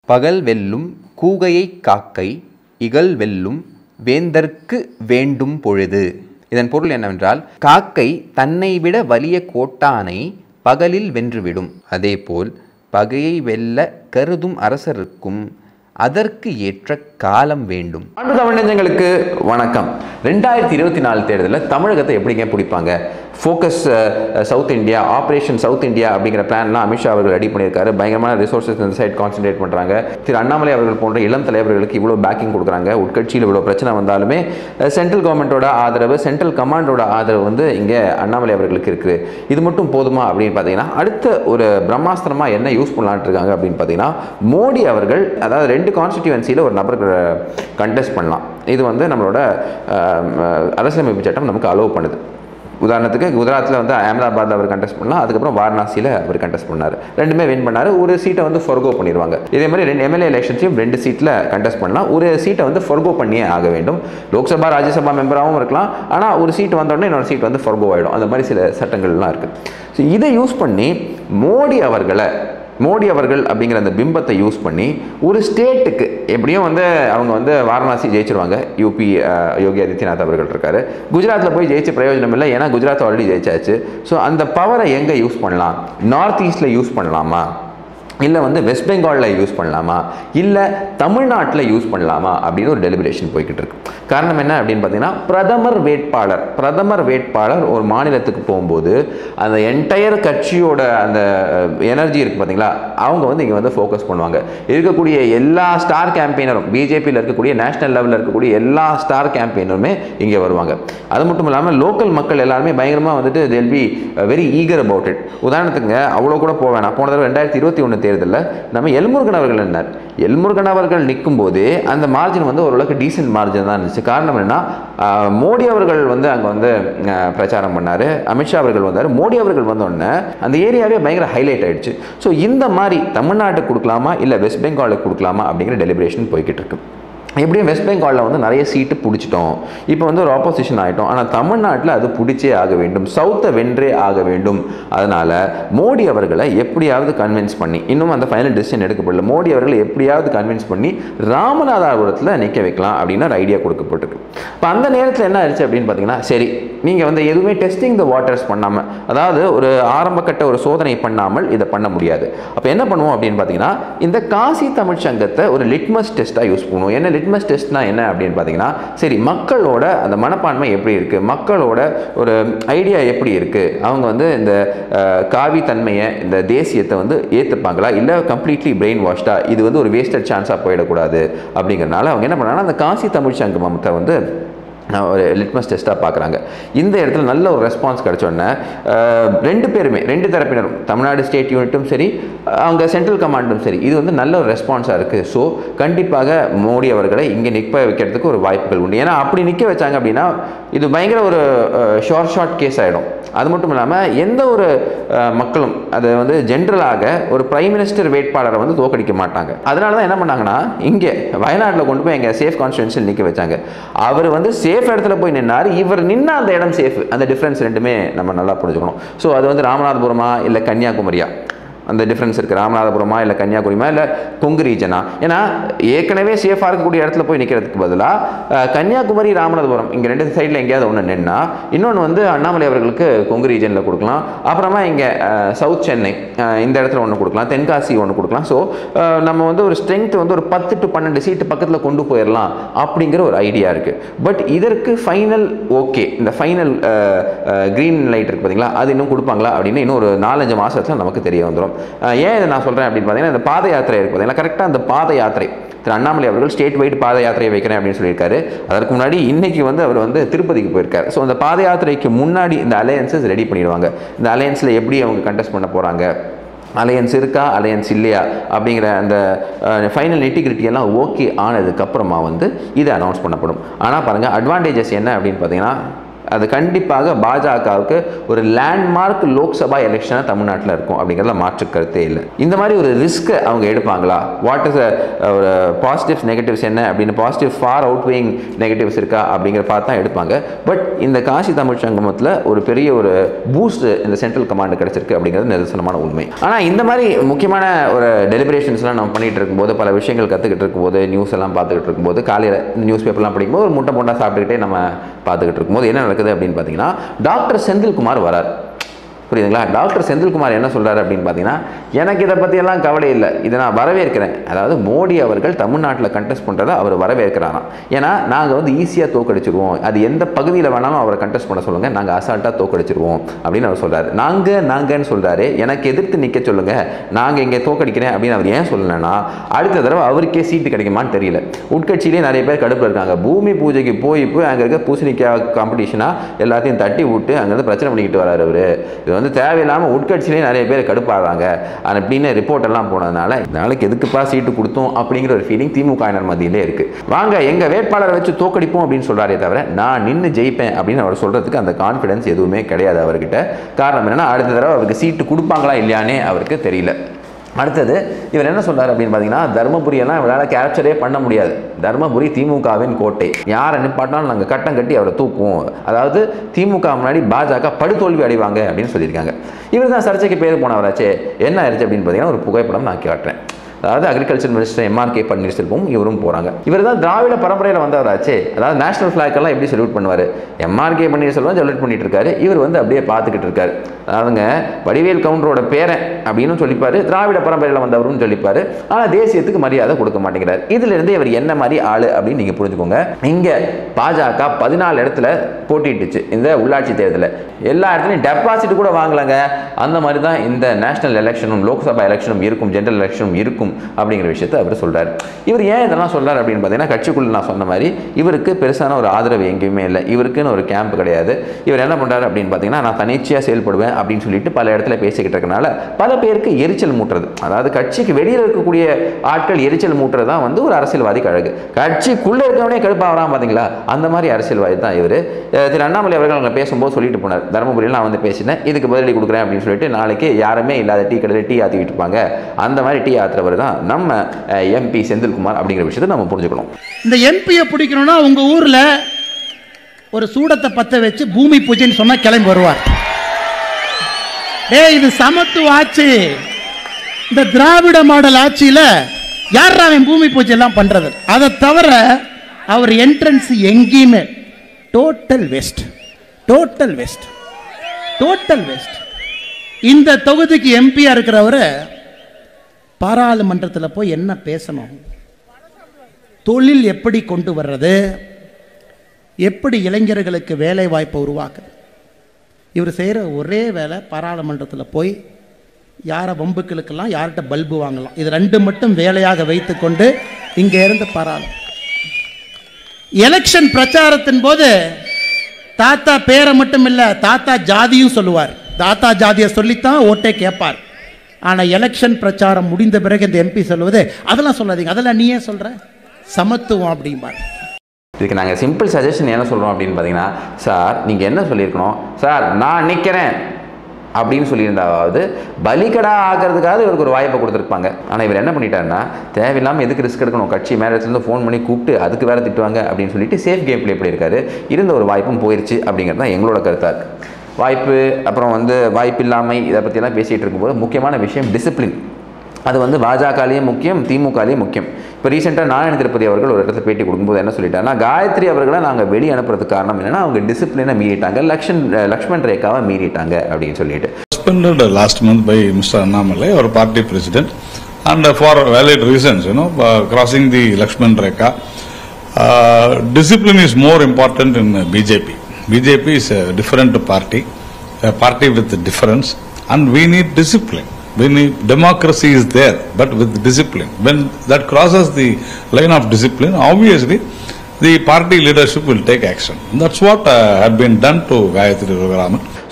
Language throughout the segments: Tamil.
பகல் வெல்லும் கூகையைக் காக்கை இகல் வெல்லும் வேந்தர்க்கு வேண்டும் பொழுது இதன் பொருள் என்னவென்றால் காக்கை தன்னை விட வலிய கோட்டானை பகலில் வென்றுவிடும் அதேபோல் பகையை வெல்ல கருதும் அரசருக்கும் அதற்கு ஏற்ற காலம் வேண்டும் அன்பு தமிழ் நெஞ்சங்களுக்கு வணக்கம் ரெண்டாயிரத்தி இருபத்தி நாலு தேர்தலில் தமிழகத்தை எப்படிங்க பிடிப்பாங்க focus south India operation south India அப்படிங்கிற பிளான்லாம் அமித்ஷா அவர்கள் ரெடி பண்ணியிருக்காரு பயங்கரமான ரிசோர்ஸஸ் இந்த சைட் கான்சென்ட்ரேட் பண்ணுறாங்க திரு அண்ணாமலை அவர்கள் போன்ற இளம் தலைவர்களுக்கு இவ்வளோ பேக்கிங் கொடுக்குறாங்க உட்கட்சியில் இவ்வளோ பிரச்சனை வந்தாலுமே சென்ட்ரல் கவர்மெண்ட்டோட ஆதரவு சென்ட்ரல் கமாண்டோட ஆதரவு வந்து இங்கே அண்ணாமலை அவர்களுக்கு இருக்குது இது மட்டும் போதுமா அப்படின்னு பார்த்தீங்கன்னா அடுத்த ஒரு பிரம்மாஸ்திரமாக என்ன யூஸ் பண்ணலான்ட்டு இருக்காங்க அப்படின்னு பார்த்தீங்கன்னா மோடி அவர்கள் அதாவது ரெண்டு கான்ஸ்டிடியூவன்சியில் ஒரு நபருக்கு கண்டெஸ்ட் பண்ணலாம் இது வந்து நம்மளோட அஹ், அஹ், அரசியலமைப்பு சட்டம் நமக்கு அலோவ் பண்ணுது உதாரணத்துக்கு குஜராத்தில் வந்து அகமதாபாத்தில் அவர் கண்டெஸ்ட் பண்ணலாம் அதுக்கப்புறம் வாரணாசியில் அவர் கண்டெஸ்ட் பண்ணார் ரெண்டுமே வின் பண்ணார் ஒரு சீட்டை வந்து ஃபொர்கோ பண்ணிடுவாங்க இதே மாதிரி ரெண்டு எம்எல்ஏ எலெக்ஷன்ஸையும் ரெண்டு சீட்டில் கண்டெஸ்ட் பண்ணலாம் ஒரு சீட்டை வந்து ஃபொர்கோ பண்ணியே ஆக வேண்டும் லோக்சபா ராஜ்யசபா மெம்பராகவும் இருக்கலாம் ஆனால் ஒரு சீட் வந்தோடனே இன்னொரு சீட் வந்து ஃபொர்கோ ஆகிடும் அந்த மாதிரி சில சட்டங்கள்லாம் இருக்குது ஸோ இதை யூஸ் பண்ணி மோடி அவர்களை மோடி அவர்கள் அப்படிங்கிற அந்த பிம்பத்தை யூஸ் பண்ணி ஒரு ஸ்டேட்டுக்கு எப்படியும் வந்து அவங்க வந்து வாரணாசி ஜெயிச்சிருவாங்க யூபி அஹ், யோகி ஆதித்யநாத் அவர்கள் இருக்காரு குஜராத்தில் போய் ஜெயிச்ச பிரயோஜனம் இல்லை ஏன்னா குஜராத் ஆல்ரெடி ஜெயிச்சாச்சு ஸோ அந்த பவரை எங்கே யூஸ் பண்ணலாம் நார்த் ஈஸ்டில் யூஸ் பண்ணலாமா இல்லை வந்து வெஸ்ட் பெங்காலில் யூஸ் பண்ணலாமா இல்லை தமிழ்நாட்டில் யூஸ் பண்ணலாமா அப்படின்னு ஒரு டெலிபரேஷன் போய்கிட்டு இருக்கு காரணம் என்ன அப்படின்னு பார்த்தீங்கன்னா பிரதமர் வேட்பாளர் பிரதமர் வேட்பாளர் ஒரு மாநிலத்துக்கு போகும்போது அந்த என்டையர் கட்சியோட அந்த எனர்ஜி இருக்குது பார்த்தீங்களா அவங்க வந்து இங்கே வந்து ஃபோக்கஸ் பண்ணுவாங்க இருக்கக்கூடிய எல்லா ஸ்டார் கேம்பெயினரும் பிஜேபியில் இருக்கக்கூடிய நேஷனல் லெவலில் இருக்கக்கூடிய எல்லா ஸ்டார் கேம்பெயினருமே இங்கே வருவாங்க அது மட்டும் இல்லாமல் லோக்கல் மக்கள் எல்லாருமே பயங்கரமாக வந்துட்டு they'll be very eager about it உதாரணத்துக்கு அவ்வளோ கூட போக வேணாம் போன தடவை ரெண்டாயிரத்தி இருபத்தி ஒன்று தேர்தலில் நம்ம எல்முருகன் அவர்கள் என்னார் எல்முருகன் அவர்கள் நிற்கும் போதே அந்த மார்ஜின் வந்து ஓரளவுக்கு டீசென்ட் மார்ஜின் தான் இருந்துச்சு காரணம் என்னன்னா ஆஹ், மோடி அவர்கள் வந்து அங்கே வந்து ஆஹ், பிரச்சாரம் பண்ணார் அமித்ஷா அவர்கள் வந்தார் மோடி அவர்கள் வந்தோடனே அந்த ஏரியாவே பயங்கர ஹைலைட் ஆயிடுச்சு ஸோ இந்த மாதிரி தமிழ்நாட்டுக்கு கொடுக்கலாமா இல்லை வெஸ்ட் பெங்காலுக்கு கொடுக்கலாமா அப்படிங்கிற டெலிபரேஷன் போய்கிட்டு இருக்கு எப்படியும் வெஸ்ட் பெங்காலில் வந்து நிறைய சீட்டு பிடிச்சிட்டோம் இப்போ வந்து ஒரு ஆப்போசிஷன் ஆகிட்டோம் ஆனால் தமிழ்நாட்டில் அது பிடிச்சே ஆக வேண்டும் சவுத்தை வென்றே ஆக வேண்டும் அதனால் மோடி அவர்களை எப்படியாவது கன்வின்ஸ் பண்ணி இன்னும் அந்த ஃபைனல் டிசிஷன் எடுக்கப்படல மோடி அவர்களை எப்படியாவது கன்வின்ஸ் பண்ணி ராமநாதபுரத்தில் நிற்க வைக்கலாம் அப்படின்னு ஒரு ஐடியா கொடுக்கப்பட்டிருக்கு இப்போ அந்த நேரத்தில் என்ன ஆயிடுச்சு அப்படின்னு பார்த்தீங்கன்னா சரி நீங்கள் வந்து எதுவுமே டெஸ்டிங் த வாட்டர்ஸ் பண்ணாமல் அதாவது ஒரு ஆரம்பக்கட்ட ஒரு சோதனை பண்ணாமல் இதை பண்ண முடியாது அப்போ என்ன பண்ணுவோம் அப்படின்னு பார்த்தீங்கன்னா இந்த காசி தமிழ் சங்கத்தை ஒரு லிட்மஸ் டெஸ்ட்டாக யூஸ் பண்ணுவோம் என்ன லிட்மஸ் டெஸ்ட்னா என்ன அப்படின்னு பார்த்தீங்கன்னா சரி மக்களோட அந்த மனப்பான்மை எப்படி இருக்குது மக்களோட ஒரு ஐடியா எப்படி இருக்குது அவங்க வந்து இந்த அஹ், காவி தன்மையை இந்த தேசியத்தை வந்து ஏற்றுப்பாங்களா இல்லை கம்ப்ளீட்லி பிரெயின் வாஷ்டா இது வந்து ஒரு வேஸ்டட் சான்ஸாக போயிடக்கூடாது அப்படிங்கிறனால அவங்க என்ன பண்ணாங்கன்னா அந்த காசி தமிழ் சங்கமத்தை வந்து நான் ஒரு லிட்மஸ் டெஸ்ட்டாக பார்க்குறாங்க இந்த இடத்துல நல்ல ஒரு ரெஸ்பான்ஸ் கிடச்சோடனே ரெண்டு பேருமே ரெண்டு தரப்பினரும் தமிழ்நாடு ஸ்டேட் யூனிட்டும் சரி அவங்க சென்ட்ரல் கமாண்டும் சரி இது வந்து நல்ல ஒரு ரெஸ்பான்ஸாக இருக்குது ஸோ கண்டிப்பாக மோடி அவர்களை இங்கே நிற்க வைக்கிறதுக்கு ஒரு வாய்ப்புகள் உண்டு ஏன்னா அப்படி நிற்க வச்சாங்க அப்படின்னா இது பயங்கர ஒரு ஷார்ட் ஷார்ட் கேஸ் ஆகிடும் அது மட்டும் இல்லாமல் எந்த ஒரு அஹ், மக்களும் அது வந்து ஜென்ரலாக ஒரு பிரைம் மினிஸ்டர் வேட்பாளரை வந்து தோக்கடிக்க மாட்டாங்க அதனால தான் என்ன பண்ணாங்கன்னா இங்கே வயநாட்டில் கொண்டு போய் எங்கள் சேஃப் கான்ஸ்டியூன்சியில் நிற்க வச்சாங்க அவர் வந்து சேஃப் இடத்துல போய் நின்னார் இவர் நின்னா அந்த இடம் சேஃப் அந்த டிஃப்ரென்ஸ் ரெண்டுமே நம்ம நல்லா புரிஞ்சுக்கணும் ஸோ அது வந்து ராமநாதபுரமா இல்லை கன்னியாகுமரியா அந்த டிஃப்ரென்ஸ் இருக்குது ராமநாதபுரமா இல்லை கன்னியாகுமரிமா இல்லை கொங்கு ரீஜனா ஏன்னா ஏற்கனவே சேஃபாக இருக்கக்கூடிய இடத்துல போய் நிற்கிறதுக்கு பதிலாக கன்னியாகுமரி ராமநாதபுரம் இங்கே ரெண்டு சைடில் எங்கேயாவது ஒன்று நின்னா இன்னொன்று வந்து அண்ணாமலை அவர்களுக்கு கொங்கு ரீஜனில் கொடுக்கலாம் அப்புறமா இங்கே சவுத் சென்னை அஹ், இந்த இடத்துல ஒன்று கொடுக்கலாம் தென்காசி ஒன்று கொடுக்கலாம் ஸோ நம்ம வந்து ஒரு ஸ்ட்ரென்த் வந்து ஒரு பத்து டு பன்னெண்டு சீட்டு பக்கத்தில் கொண்டு போயிடலாம் அப்படிங்கிற ஒரு ஐடியா இருக்குது பட் இதற்கு ஃபைனல் ஓகே இந்த ஃபைனல் க்ரீன் லைட் இருக்குது பார்த்தீங்களா அது இன்னும் கொடுப்பாங்களா அப்படின்னு இன்னும் ஒரு நாலஞ்சு மாதத்தில் நமக்கு தெரிய வந்துடும் அஹ், ஏன் இதை நான் சொல்கிறேன் அப்படின்னு பார்த்தீங்கன்னா இந்த பாத யாத்திரை இருக்குது பார்த்தீங்களா கரெக்டாக அந்த பாத யாத்திரை திரு அண்ணாமலை அவர்கள் ஸ்டேட் வைட் பாத யாத்திரை வைக்கிறேன் அப்படின்னு சொல்லியிருக்காரு அதற்கு முன்னாடி இன்னைக்கு வந்து அவர் வந்து திருப்பதிக்கு போயிருக்காரு ஸோ அந்த பாத யாத்திரைக்கு முன்னாடி இந்த அலையன்சஸ் ரெடி பண்ணிடுவாங்க இந்த அலையன்ஸில் எப்படி அவங்க கண்டெஸ்ட் பண்ண போகிறாங்க அலையன்ஸ் இருக்கா அலையன்ஸ் இல்லையா அப்படிங்கிற அந்த ஃபைனல் நெட்டிகிரிட்டி எல்லாம் ஓகே ஆனதுக்கப்புறமா வந்து இது அனௌன்ஸ் பண்ணப்படும் ஆனால் பாருங்கள் அட்வான்டேஜஸ் என்ன அப்படின்னு பார்த்தீங்கன்னா அது கண்டிப்பாக பாஜகவுக்கு ஒரு லேண்ட்மார்க் லோக்சபா எலெக்ஷனாக தமிழ்நாட்டில் இருக்கும் அப்படிங்கிறதுல மாற்று கருத்தே இல்லை இந்த மாதிரி ஒரு ரிஸ்க்கை அவங்க எடுப்பாங்களா வாட் இஸ் ஒரு பாசிட்டிவ்ஸ் நெகட்டிவ்ஸ் என்ன அப்படின்னு பாசிட்டிவ் ஃபார் அவுட்வேயிங் நெகட்டிவ்ஸ் இருக்கா அப்படிங்கிற பார்த்து தான் எடுப்பாங்க பட் இந்த காசி தமிழ் சங்கமத்தில் ஒரு பெரிய ஒரு பூஸ்ட் இந்த சென்ட்ரல் கமாண்ட் கிடைச்சிருக்கு அப்படிங்கிறது நிதர்சனமான உண்மை ஆனால் இந்த மாதிரி முக்கியமான ஒரு டெலிபரேஷன்ஸ்லாம் நம்ம பண்ணிட்டு இருக்கும்போது பல விஷயங்கள் கற்றுக்கிட்டு இருக்கும்போது நியூஸ் எல்லாம் பார்த்துக்கிட்டு இருக்கும்போது காலையில் இந்த நியூஸ் பேப்பர்லாம் படிக்கும்போது ஒரு முட்டை போண்டா சாப்பிட்டுக்கிட்டே நம்ம பார்த்துக்கிட்டு இருக்கும்போது என்ன நடக்குது அப்படின்னு பார்த்தீங்கன்னா டாக்டர் செந்தில்குமார் வரார் புரியுதுங்களா டாக்டர் செந்தில்குமார் என்ன சொல்றாரு அப்படின்னு பார்த்தீங்கன்னா எனக்கு இதை பற்றியெல்லாம் கவலை இல்லை இதை நான் வரவேற்கிறேன் அதாவது மோடி அவர்கள் தமிழ்நாட்டில் கண்டெஸ்ட் பண்ணுறதை அவர் வரவேற்கிறாராம் ஏன்னா நாங்கள் வந்து ஈஸியாக தோக்கடிச்சிருவோம் அது எந்த பகுதியில் வேணாலும் அவரை கண்டெஸ்ட் பண்ண சொல்லுங்கள் நாங்கள் அசால்ட்டாக தோக்கடிச்சிருவோம் அப்படின்னு அவர் சொல்றாரு நாங்கள் நாங்கன்னு சொல்றாரு எனக்கு எதிர்த்து நிற்க சொல்லுங்க நாங்கள் இங்கே தோக்கடிக்கிறேன் அப்படின்னு அவர் ஏன் சொல்லலைன்னா அடுத்த தடவை அவருக்கே சீட்டு கிடைக்குமான்னு தெரியல உட்கட்சியிலே நிறைய பேர் கடுப்பில் இருக்காங்க பூமி பூஜைக்கு போய் போய் அங்கே இருக்க பூசணிக்காய் காம்படிஷனாக எல்லாத்தையும் தட்டி விட்டு அங்கேருந்து பிரச்சனை பண்ணிக்கிட்டு வராரு அவர் இது வந்து தேவையில்லாமல் உட்கட்சியிலே நிறைய பேர் கடுப்பாகிறாங்க அப்படின்னு ரிப்போர்ட் எல்லாம் போனதுனால நாளைக்கு எதுக்குப்பா சீட்டு கொடுத்தோம் அப்படிங்கிற ஒரு ஃபீலிங் திமுகவினர் மத்தியிலே இருக்கு வாங்க எங்க வேட்பாளரை வச்சு தோக்கடிப்போம் அப்படின்னு சொல்றாரே தவிர நான் நின்று ஜெயிப்பேன் அப்படின்னு அவர் சொல்றதுக்கு அந்த கான்ஃபிடன்ஸ் எதுவுமே கிடையாது அவர்கிட்ட காரணம் என்னன்னா அடுத்த தடவை அவருக்கு சீட்டு கொடுப்பாங்களா இல்லையானே அவருக்கு தெரியல அடுத்தது இவர் என்ன சொல்றாரு அப்படின்னு பார்த்தீங்கன்னா தருமபுரியெல்லாம் இவரால் கேப்சரே பண்ண முடியாது தருமபுரி திமுகவின் கோட்டை யாரை நிப்பாட்டினாலும் நாங்கள் கட்டம் கட்டி அவரை தூக்குவோம் அதாவது திமுக முன்னாடி பாஜக படுதோல்வி அடைவாங்க அப்படின்னு சொல்லியிருக்காங்க இவர் தான் சர்ச்சைக்கு பேர் போனவராச்சே என்ன ஆயிடுச்சு அப்படின்னு பார்த்தீங்கன்னா ஒரு புகைப்படம் நான் காட்டுறேன் அதாவது agriculture minister MR K Panneerselvam இவரும் போகிறாங்க இவர் தான் திராவிட பரம்பரையில் வந்தவராச்சே அதாவது நேஷனல் ஃபிளாக் எல்லாம் எப்படி சல்யூட் பண்ணுவார் எம்ஆர் கே பன்னீர்செல்வம் சல்யூட் பண்ணிட்டு இருக்காரு இவர் வந்து அப்படியே பார்த்துக்கிட்டு இருக்காரு அதாவதுங்க வடிவேல் கவுண்டரோட பேரன் அப்படின்னு சொல்லிப்பாரு திராவிட பரம்பரையில் வந்தவரும் சொல்லிப்பாரு ஆனால் தேசியத்துக்கு மரியாதை கொடுக்க மாட்டேங்கிறார் இதுல இருந்து இவர் என்ன மாதிரி ஆளு அப்படின்னு நீங்க புரிஞ்சுக்கோங்க இங்க பாஜக பதினாலு இடத்துல போட்டிட்டுச்சு இந்த உள்ளாட்சி தேர்தலில் எல்லா இடத்துலையும் டெபாசிட் கூட வாங்கலங்க அந்த மாதிரி தான் இந்த நேஷனல் எலெக்ஷனும் லோக்சபா எலெக்ஷனும் இருக்கும் ஜெனரல் எலெக்ஷனும் இருக்கும் அப்படிங்கிற விஷயத்தை அவர் சொல்றாரு இவர் ஏன் இதெல்லாம் சொல்றாரு அப்படின்னு பார்த்தீங்கன்னா கட்சிக்குள்ள நான் சொன்ன மாதிரி இவருக்கு பெருசான ஒரு ஆதரவு எங்கேயுமே இல்லை இவருக்குன்னு ஒரு கேம்ப் கிடையாது இவர் என்ன பண்றாரு அப்படின்னு பார்த்தீங்கன்னா நான் தனிச்சையாக செயல்படுவேன் அப்படின்னு சொல்லிட்டு பல இடத்துல பேசிக்கிட்டு இருக்கனால பல பேருக்கு எரிச்சல் மூட்டுறது அதாவது கட்சிக்கு வெளியில் இருக்கக்கூடிய ஆட்கள் எரிச்சல் மூட்டுறது தான் வந்து ஒரு அரசியல்வாதிக்கு அழகு கட்சிக்குள்ள இருக்கவனே கடுப்பாகிறான் பார்த்தீங்களா அந்த மாதிரி அரசியல்வாதி தான் இவர் திரு அண்ணாமலை அவர்கள் அங்கே பேசும்போது சொல்லிட்டு போனார் தருமபுரியில் நான் வந்து பேசினேன் இதுக்கு பதிலடி கொடுக்குறேன் அப்படின்னு சொல்லிட்டு நாளைக்கு யாருமே இல்லாத டீ கடையில் டீ ஆற்றிக்கிட்டு இருப்பாங்க அந்த மாதிரி டீ ஆத்துறவர் தான் நம்ம எம்பி செந்தில்குமார் அப்படிங்கிற விஷயத்தை நம்ம புரிஞ்சுக்கணும் இந்த எம்பியை பிடிக்கணும்னா உங்க ஊர்ல ஒரு சூடத்தை பத்த வச்சு பூமி பூஜைன்னு சொன்னா கிளம்பி வருவார் டேய் இது சமத்துவ ஆட்சி இந்த திராவிட மாடல் ஆட்சியில யார் அவன் பூமி பூஜை எல்லாம் பண்றது அதை தவிர அவர் என்ட்ரன்ஸ் எங்கேயுமே total waste total waste total waste இந்த தொகுதிக்கு எம்பியா இருக்கிறவரு பாராளுமன்றத்தில் போய் என்ன பேசணும் தொழில் எப்படி கொண்டு வர்றது எப்படி இளைஞர்களுக்கு வேலை வாய்ப்பை உருவாக்குது இவர் செய்கிற ஒரே வேலை பாராளுமன்றத்தில் போய் யாரை வம்புக்களுக்கெல்லாம் யார்கிட்ட பல்பு வாங்கலாம் இது ரெண்டு மட்டும் வேலையாக வைத்துக்கொண்டு இங்கே இருந்து பாராளு எலெக்ஷன் பிரச்சாரத்தின் போது தாத்தா பேரை மட்டும் இல்லை தாத்தா ஜாதியும் சொல்லுவார் தாத்தா ஜாதியை சொல்லித்தான் ஓட்டே கேட்பார் ஆனால் எலெக்ஷன் பிரச்சாரம் முடிந்த பிறகு இந்த எம்பி சொல்லுவது அதெல்லாம் சொல்லாதீங்க அதெல்லாம் நீ ஏன் சொல்ற சமத்துவம் அப்படிம்பார் இதுக்கு நாங்கள் சிம்பிள் சஜஷன் என்ன சொல்கிறோம் அப்படின்னு பார்த்தீங்கன்னா சார் நீங்கள் என்ன சொல்லியிருக்கணும் சார் நான் நிற்கிறேன் அப்படின்னு சொல்லியிருந்தாவது பலிகடா ஆகிறதுக்காக இவருக்கு ஒரு வாய்ப்பை கொடுத்துருப்பாங்க ஆனால் இவர் என்ன பண்ணிட்டாருன்னா தேவையில்லாமல் எதுக்கு ரிஸ்க் எடுக்கணும் கட்சி மேலேருந்து ஃபோன் பண்ணி கூப்பிட்டு அதுக்கு வேறு திட்டுவாங்க அப்படின்னு சொல்லிட்டு சேஃப் கேம் ப்ளே பண்ணியிருக்காரு இருந்த ஒரு வாய்ப்பும் போயிருச்சு அப்படிங்கிறது தான் எங்களோட கருத்தாக இருக்குது வாய்ப்பு அப்புறம் வந்து வாய்ப்பு இல்லாமை இதை பற்றியெல்லாம் பேசிகிட்டு இருக்கும்போது முக்கியமான விஷயம் டிசிப்ளின் அது வந்து பாஜகலேயும் முக்கியம் திமுகலேயும் முக்கியம் இப்போ ரீசெண்டாக நாராயண திருப்பதி அவர்கள் ஒரு இடத்துல பேட்டி கொடுக்கும்போது என்ன சொல்லிட்டாருன்னா காயத்ரி அவர்களை நாங்கள் வெளியே அனுப்புறதுக்கு காரணம் என்னன்னா அவங்க டிசிப்ளினை மீறிட்டாங்க லக்ஷ்மன் லக்ஷ்மண் ரேகாவை மீறிட்டாங்க அப்படின்னு சொல்லிட்டு suspended last month by Mr. Annamalai, our party president, and uh, for valid reasons, you know, uh, crossing the Lakshman Rekha. Uh, discipline is more important in uh, BJP. BJP is a different party, a party with a difference, and we need discipline. We need democracy is there, but with discipline. When that crosses the line of discipline, obviously the party leadership will take action. That's what uh, had been done to Gayatri Raguraman.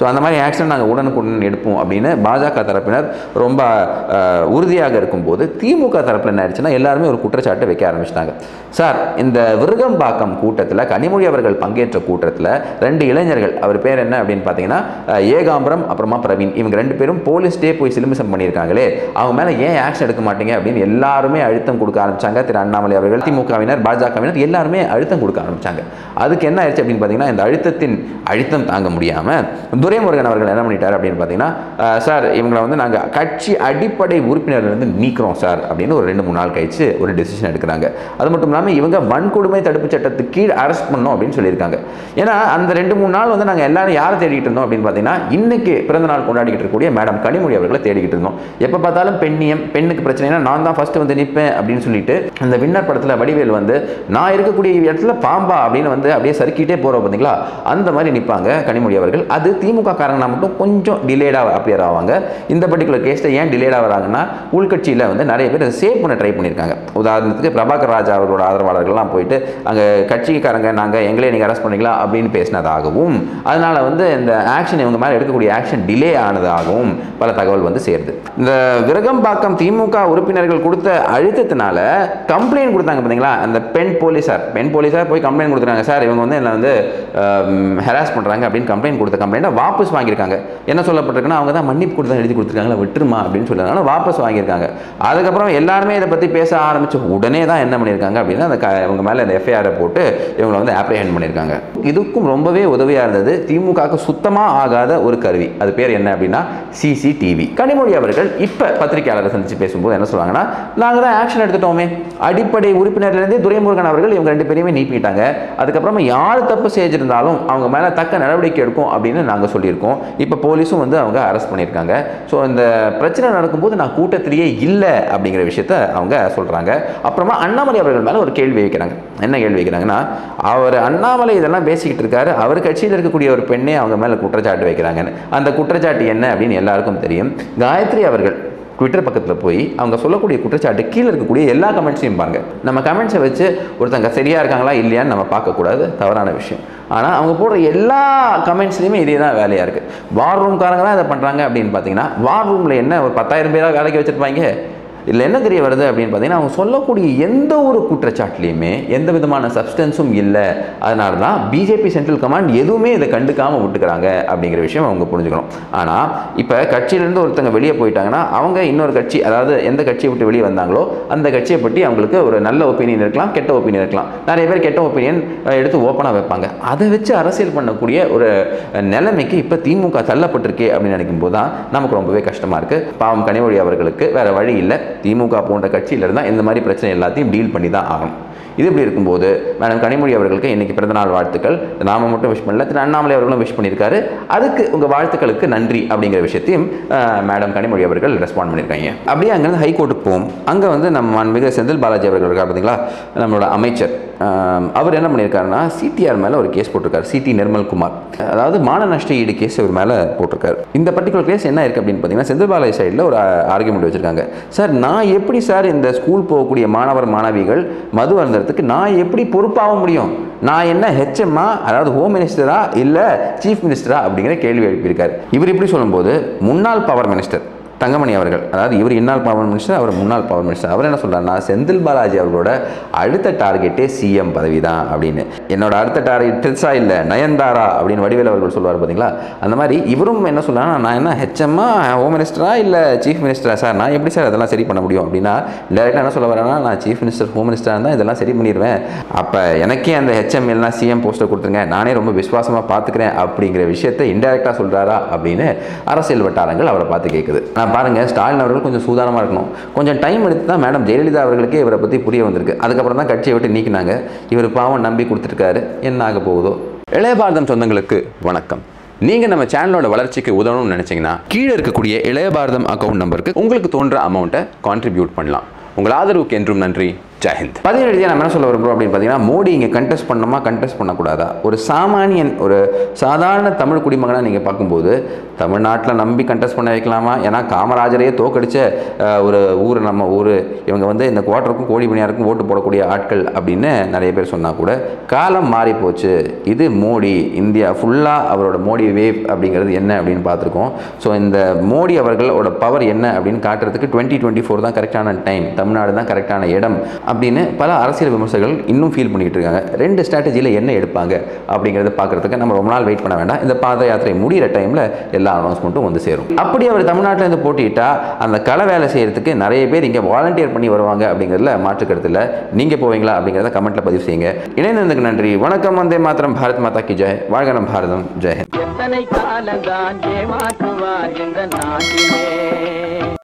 So அந்த மாதிரி ஆக்ஷன் நாங்கள் உடனுக்குடன் எடுப்போம் அப்படின்னு பாஜக தரப்பினர் ரொம்ப அஹ், உறுதியாக இருக்கும்போது திமுக தரப்பில் என்ன ஆயிடுச்சுன்னா எல்லாருமே ஒரு குற்றச்சாட்டை வைக்க ஆரம்பிச்சிட்டாங்க சார் இந்த விருகம்பாக்கம் கூட்டத்தில் கனிமொழி அவர்கள் பங்கேற்ற கூட்டத்தில் ரெண்டு இளைஞர்கள் அவர் பேர் என்ன அப்படின்னு பார்த்தீங்கன்னா அஹ், ஏகாம்பரம் அப்புறமா பிரவீன் இவங்க ரெண்டு பேரும் போலீஸ்டே போய் சிலுமிசம் பண்ணியிருக்காங்களே அவங்க மேலே ஏன் ஆக்ஷன் எடுக்க மாட்டீங்க அப்படின்னு எல்லாருமே அழுத்தம் கொடுக்க ஆரம்பிச்சாங்க திரு அண்ணாமலை அவர்கள் திமுகவினர் பாஜகவினர் எல்லாருமே அழுத்தம் கொடுக்க ஆரம்பிச்சாங்க அதுக்கு என்ன ஆயிடுச்சு அப்படின்னு பார்த்தீங்கன்னா இந்த அழுத்தத்தின் அழுத்தம் தாங்க முடியாமல் துரைமுருகன் அவர்கள் என்ன பண்ணிட்டார் அப்படின்னு பார்த்தீங்கன்னா அஹ், சார் இவங்களை வந்து நாங்கள் கட்சி அடிப்படை உறுப்பினர்லேருந்து நீக்கிறோம் சார் அப்படின்னு ஒரு ரெண்டு மூணு நாள் கழிச்சு ஒரு டெசிஷன் எடுக்கிறாங்க அது மட்டும் இல்லாமல் இவங்க வன்கொடுமை தடுப்பு சட்டத்துக்கு கீழ் அரெஸ்ட் பண்ணோம் அப்படின்னு சொல்லியிருக்காங்க ஏன்னா அந்த ரெண்டு மூணு நாள் வந்து நாங்கள் எல்லாரும் யாரை தேடிட்டு இருந்தோம் அப்படின்னு பார்த்தீங்கன்னா இன்னைக்கு பிறந்த நாள் கொண்டாடிக்கிட்டு இருக்கக்கூடிய மேடம் கனிமொழி அவர்களை தேடிக்கிட்டு இருந்தோம் எப்போ பார்த்தாலும் பெண்ணியம் பெண்ணுக்கு பிரச்சனைனா நான் தான் ஃபர்ஸ்ட் வந்து நிற்பேன் அப்படின்னு சொல்லிட்டு அந்த வின்னர் படத்தில் வடிவேல் வந்து நான் இருக்கக்கூடிய இடத்துல பாம்பா அப்படின்னு வந்து அப்படியே சறுக்கிட்டே போகிறோம் பார்த்தீங்களா அந்த மாதிரி நிற்பாங்க கனிமொழி அவர்கள் அது திமுக காரங்கன்னா மட்டும் கொஞ்சம் டிலேடாக அப்பியர் ஆவாங்க இந்த பர்டிகுலர் கேஸில் ஏன் டிலேடாக வராங்கன்னா உள்கட்சியில் வந்து நிறைய பேர் அதை சேவ் பண்ண ட்ரை பண்ணியிருக்காங்க உதாரணத்துக்கு பிரபாகர் ராஜா அவர்களோட ஆதரவாளர்கள்லாம் போயிட்டு அங்கே கட்சிக்காரங்க நாங்கள் எங்களே நீங்கள் அரெஸ்ட் பண்ணிக்கலாம் அப்படின்னு பேசினதாகவும் அதனால் வந்து இந்த ஆக்ஷன் இவங்க மேலே எடுக்கக்கூடிய ஆக்ஷன் டிலே ஆனதாகவும் பல தகவல் வந்து சேருது இந்த விரகம்பாக்கம் திமுக உறுப்பினர்கள் கொடுத்த அழுத்தத்தினால கம்ப்ளைண்ட் கொடுத்தாங்க பார்த்தீங்களா அந்த பெண் போலீஸார் பெண் போலீஸார் போய் கம்ப்ளைண்ட் கொடுத்துருக்காங்க சார் இவங்க வந்து என்னை வந்து ஹெராஸ் பண்ணுறாங்க அப்படின்னு கம்ப்ளைண்ட் கொடுத்த கம்ப்ளைண்ட்டை வாபஸ் வாங்கியிருக்காங்க என்ன சொல்லப்பட்டிருக்குன்னா அவங்க தான் மன்னிப்பு கொடுத்தா எழுதி கொடுத்துருக்காங்களா விட்டுருமா அப்படின்னு சொல்லிருக்காங்க வாபஸ் வாங்கியிருக்காங்க அதுக்கப்புறம் எல்லாருமே இதை பற்றி பேச ஆரம்பிச்சு உடனே தான் என்ன பண்ணியிருக்காங்க அப்படின்னா அந்த க இவங்க மேலே அந்த எஃப்ஐஆரை போட்டு இவங்களை வந்து ஆப்ரிஹெண்ட் பண்ணியிருக்காங்க இதுக்கும் ரொம்பவே உதவியாக இருந்தது திமுகவுக்கு சுத்தமாக ஆகாத ஒரு கருவி அது பேர் என்ன அப்படின்னா சிசிடிவி கனிமொழி அவர்கள் இப்போ பத்திரிகையாளரை சந்திச்சு பேசும்போது என்ன சொல்லுவாங்கன்னா நாங்கள் தான் ஆக்ஷன் எடுத்துட்டோமே அடிப்படை உறுப்பினர்லேருந்தே துரைமுருகன் அவர்கள் இவங்க ரெண்டு பேரையுமே நீக்கிட்டாங்க அதுக்கப்புறமா யார் தப்பு செஞ்சிருந்தாலும் அவங்க மேலே தக்க நடவடிக்கை எடுக்கும் அப்படின்னு நாங்கள் சொல்லியிருக்கோம் இப்போ போலீஸும் வந்து அவங்க அரெஸ்ட் பண்ணியிருக்காங்க ஸோ இந்த பிரச்சனை நடக்கும்போது நான் கூட்டத்திலேயே இல்லை அப்படிங்கிற விஷயத்த அவங்க சொல்கிறாங்க அப்புறமா அண்ணாமலை அவர்கள் மேலே ஒரு கேள்வி வைக்கிறாங்க என்ன கேள்வி வைக்கிறாங்கன்னா அவர் அண்ணாமலை இதெல்லாம் பேசிக்கிட்டு இருக்காரு அவர் கட்சியில் இருக்கக்கூடிய ஒரு பெண்ணே அவங்க மேலே குற்றச்சாட்டு வைக்கிறாங்கன்னு அந்த குற்றச்சாட்டு என்ன அப்படின்னு எல்லாருக்கும் தெரியும் காயத்ரி அவர்கள் ட்விட்டர் பக்கத்தில் போய் அவங்க சொல்லக்கூடிய குற்றச்சாட்டு கீழே இருக்கக்கூடிய எல்லா கமெண்ட்ஸையும் பாருங்க நம்ம கமெண்ட்ஸை வச்சு ஒருத்தங்க சரியா இருக்காங்களா இல்லையான்னு நம்ம பார்க்கக்கூடாது தவறான விஷயம் ஆனால் அவங்க போடுற எல்லா கமெண்ட்ஸ்லையுமே இதே தான் வேலையாக இருக்குது வார் ரூம்காரங்க தான் இதை பண்ணுறாங்க அப்படின்னு பார்த்தீங்கன்னா வார் ரூமில் என்ன ஒரு பத்தாயிரம் பேராக வேலைக்கு வச்சுருப்பாங்க இதில் என்ன தெரிய வருது அப்படின்னு பார்த்தீங்கன்னா அவங்க சொல்லக்கூடிய எந்த ஒரு குற்றச்சாட்டுலையுமே எந்த விதமான சப்ஸ்டன்ஸும் இல்லை அதனால தான் பிஜேபி சென்ட்ரல் கமாண்ட் எதுவுமே இதை கண்டுக்காமல் விட்டுக்கிறாங்க அப்படிங்கிற விஷயம் அவங்க புரிஞ்சுக்கணும் ஆனால் இப்போ கட்சியிலேருந்து ஒருத்தங்க வெளியே போயிட்டாங்கன்னா அவங்க இன்னொரு கட்சி அதாவது எந்த கட்சியை விட்டு வெளியே வந்தாங்களோ அந்த கட்சியை பற்றி அவங்களுக்கு ஒரு நல்ல ஒப்பீனியன் இருக்கலாம் கெட்ட ஒப்பீனியன் இருக்கலாம் நிறைய பேர் கெட்ட ஒப்பீனியன் எடுத்து ஓப்பனாக வைப்பாங்க அதை வச்சு அரசியல் பண்ணக்கூடிய ஒரு நிலைமைக்கு இப்போ திமுக தள்ளப்பட்டிருக்கே அப்படின்னு நினைக்கும் போது தான் நமக்கு ரொம்பவே கஷ்டமாக இருக்குது பாவம் கனிமொழி அவர்களுக்கு வேறு வழி இல்லை திமுக போன்ற கட்சியில இருந்தால் இந்த மாதிரி பிரச்சனை எல்லாத்தையும் டீல் பண்ணி தான் ஆகணும் இது இப்படி இருக்கும்போது மேடம் கனிமொழி அவர்களுக்கு இன்னைக்கு பிறந்தநாள் வாழ்த்துக்கள் நாம மட்டும் விஷ் பண்ணல திரு அண்ணாமலை அவர்களும் விஷ் பண்ணியிருக்காரு அதுக்கு உங்கள் வாழ்த்துக்களுக்கு நன்றி அப்படிங்கிற விஷயத்தையும் அஹ், மேடம் கனிமொழி அவர்கள் ரெஸ்பாண்ட் பண்ணியிருக்காங்க அப்படியே அங்கேருந்து ஹைகோர்ட்டுக்கு போவோம் அங்கே வந்து நம்ம மிக செந்தில் பாலாஜி அவர்கள் இருக்கார் பார்த்தீங்களா நம்மளோட அமைச்சர் அஹ், அவர் என்ன பண்ணியிருக்காருன்னா சிடிஆர் மேலே ஒரு கேஸ் போட்டிருக்காரு சிடி நிர்மல்குமார் அதாவது மான நஷ்ட ஈடு கேஸ் இவர் மேலே போட்டிருக்காரு இந்த பர்டிகுலர் கேஸ் என்ன இருக்குது அப்படின்னு பார்த்தீங்கன்னா செந்தில் பாலாஜி சைடில் ஒரு ஆர்குமெண்ட் வச்சுருக்காங்க சார் நான் எப்படி சார் இந்த ஸ்கூல் போகக்கூடிய மாணவர் மாணவிகள் மது அருந்தறதுக்கு நான் எப்படி பொறுப்பாக முடியும் நான் என்ன ஹெச்எம்மா அதாவது ஹோம் மினிஸ்டரா இல்லை சீஃப் மினிஸ்டரா அப்படிங்கிற கேள்வி எழுப்பியிருக்காரு இவர் இப்படி சொல்லும்போது முன்னாள் பவர் மினிஸ்டர் தங்கமணி அவர்கள் அதாவது இவர் இன்னாள் பவர் மினிஸ்டர் அவர் முன்னாள் பவர் மினிஸ்டர் அவர் என்ன சொல்றாருன்னா செந்தில் பாலாஜி அவர்களோட அடுத்த டார்கெட்டே சிஎம் பதவி தான் அப்படின்னு என்னோட அடுத்த டார்கெட் ட்ரிட்ஸா இல்லை நயன்தாரா அப்படின்னு வடிவேல் அவர்கள் சொல்லுவார் பார்த்தீங்களா அந்த மாதிரி இவரும் என்ன சொல்றாருன்னா நான் என்ன ஹெச்எம்மா ஹோம் மினிஸ்டரா இல்லை சீஃப் மினிஸ்டரா சார் நான் எப்படி சார் அதெல்லாம் சரி பண்ண முடியும் அப்படின்னா டேரெக்டாக என்ன சொல்ல வரேன்னா நான் சீஃப் மினிஸ்டர் ஹோம் மினிஸ்டராக இருந்தால் இதெல்லாம் சரி பண்ணிடுவேன் அப்போ எனக்கே அந்த ஹெச்எம் இல்லைனா சிஎம் போஸ்ட்டை கொடுத்துருங்க நானே ரொம்ப விசுவாசமாக பார்த்துக்கிறேன் அப்படிங்கிற விஷயத்தை இன்டெரக்டாக சொல்கிறாரா அப்படின்னு அரசியல் வட்டாரங்கள் அவரை பார்த்து கேட்குது நான் பாருங்க ஸ்டாலின் அவர்கள் கொஞ்சம் சூதானமாக இருக்கணும் கொஞ்சம் டைம் எடுத்து தான் மேடம் ஜெயலலிதா அவர்களுக்கே இவரை பற்றி புரிய வந்திருக்கு அதுக்கப்புறம் தான் கட்சியை விட்டு நீக்கினாங்க இவர் பாவம் நம்பி கொடுத்துருக்காரு என்ன ஆக போகுதோ இளைய பாரதம் சொந்தங்களுக்கு வணக்கம் நீங்க நம்ம சேனலோட வளர்ச்சிக்கு உதவணும்னு நினைச்சீங்கன்னா கீழே இருக்கக்கூடிய இளைய பாரதம் அக்கௌண்ட் நம்பருக்கு உங்களுக்கு தோன்ற அமௌண்ட்டை கான்ட்ரிபியூட் பண்ணலாம் உங்கள் ஆதரவுக்கு என்றும் நன்றி ஜெயஹிந்த் பதினேழு நம்ம என்ன சொல்ல விரும்புகிறோம் அப்படின்னு பார்த்தீங்கன்னா மோடி இங்கே கண்டெஸ்ட் பண்ணணுமா கண்டெஸ்ட் பண்ணக்கூடாதா ஒரு சாமானியன் ஒரு சாதாரண தமிழ் குடிமகனாக நீங்கள் பார்க்கும்போது தமிழ்நாட்டில் நம்பி கண்டெஸ்ட் பண்ண வைக்கலாமா ஏன்னா காமராஜரையே தோக்கடிச்ச அஹ், ஒரு ஊர் நம்ம ஊர் இவங்க வந்து இந்த குவார்ட்டருக்கும் கோடி மணியாருக்கும் ஓட்டு போடக்கூடிய ஆட்கள் அப்படின்னு நிறைய பேர் சொன்னால் கூட காலம் மாறி போச்சு இது மோடி இந்தியா ஃபுல்லாக அவரோட மோடி வேவ் அப்படிங்கிறது என்ன அப்படின்னு பார்த்துருக்கோம் ஸோ இந்த மோடி அவர்களோட பவர் என்ன அப்படின்னு காட்டுறதுக்கு டுவெண்ட்டி டுவெண்ட்டி ஃபோர் தான் கரெக்டான டைம் தமிழ்நாடு தான் கரெக்டான இடம் அப்படின்னு பல அரசியல் விமர்சகர்கள் இன்னும் ஃபீல் பண்ணிக்கிட்டு இருக்காங்க ரெண்டு ஸ்ட்ராட்டஜியில் என்ன எடுப்பாங்க அப்படிங்கிறத பார்க்கறதுக்கு நம்ம ரொம்ப நாள் வெயிட் பண்ண வேண்டாம் இந்த பாத யாத்திரை முடிகிற டைமில் எல்லா அனௌன்ஸ்மெண்ட்டும் வந்து சேரும் அப்படி அவர் தமிழ்நாட்டில் இருந்து போட்டிட்டா அந்த கள வேலை செய்யறதுக்கு நிறைய பேர் இங்கே வாலண்டியர் பண்ணி வருவாங்க அப்படிங்கிறதுல மாற்று கருத்து இல்லை நீங்கள் போவீங்களா அப்படிங்கிறத கமெண்ட்டில் பதிவு செய்யுங்க இணைந்ததுக்கு நன்றி வணக்கம் வந்தே மாத்திரம் பாரத் மாதா கி ஜெய் வாழ்க நம் பாரதம் ஜெய் ஹிந்த் எத்தனை காலந்தான் ஏமாற்றுவார் இந்த நாட்டிலே